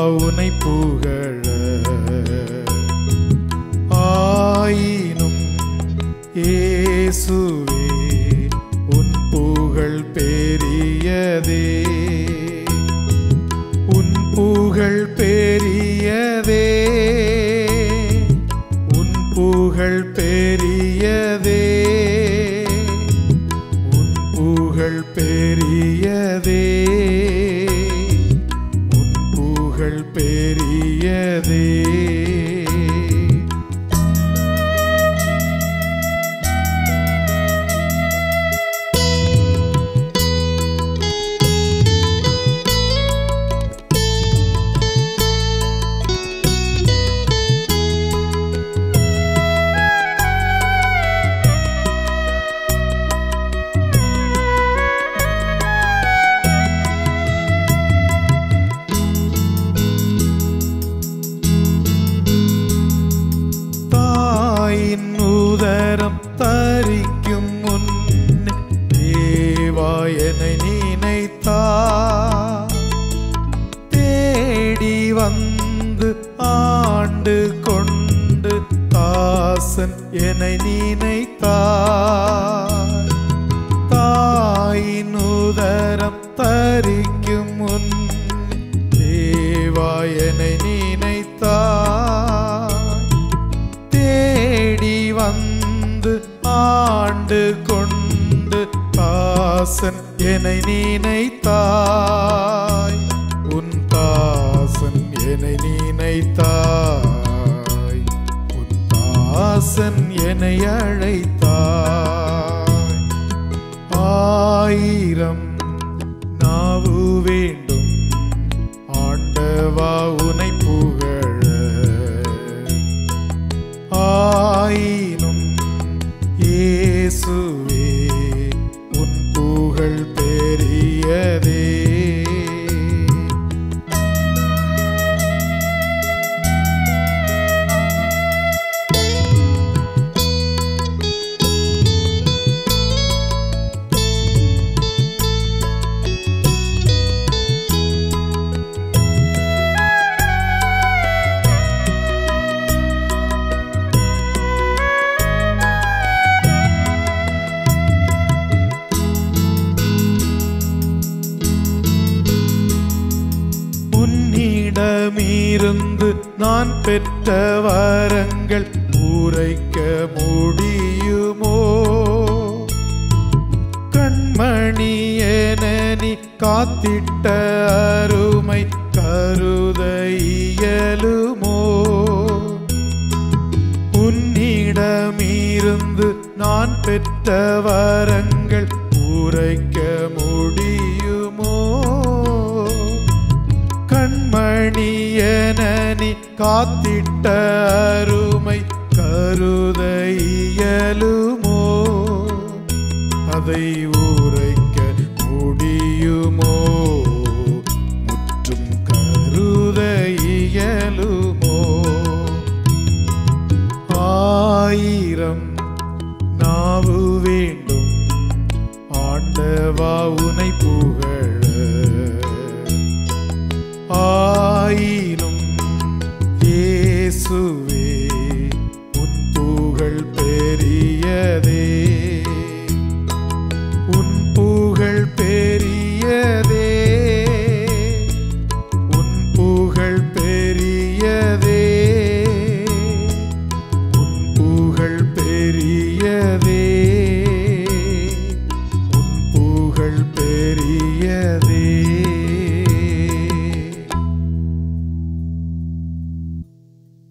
உனை புகழ ஆயினும் இயேசுவே உன் புகழ் பெரியதே உன் புகழ் பெரியதே உன் புகழ் பெரியதே உன் புகழ் பெரியதே உன் புகழ் பெரியதே தாயின் உதரம் தரிக்கும் முன் தேவாயனை நினைத்தா தேடி வந்து ஆண்டு கொண்டு தாசன் என்னை நினைத்தா தாயின் உதரம் தரிக்கும் முன் தேவாயனை நினைத்தா தேடி வந்து ஆண்டு கொண்டு தாசன் என்னை நினைத்தாய் உன் தாசன் என்னை நினைத்தாய் உன் தாசன் என்னை அழைத்தாய் ஆயிரம் நாவு வேண்டும் ஆண்டவா உனை புகழ ஆயினும் இயேசுவே உன் புகழ் பெரியதே உன்னிடமிருந்து நான் பெற்ற வரங்கள் உரைக்க முடியுமோ கண்மணி என நீ காத்திட்ட அருமை கருத இயலுமோ உன்னிடமிருந்து நான் பெற்ற வரங்கள் உரைக்க முடியுமோ கண்மணி என நீ காத்திட்ட அருமை கருத இயலுமோ அதை உரைக்க முடியுமோ முற்றும் கருத இயலுமோ ஆயிரம் நாவு வேண்டும் ஆண்டவா உனை புகழ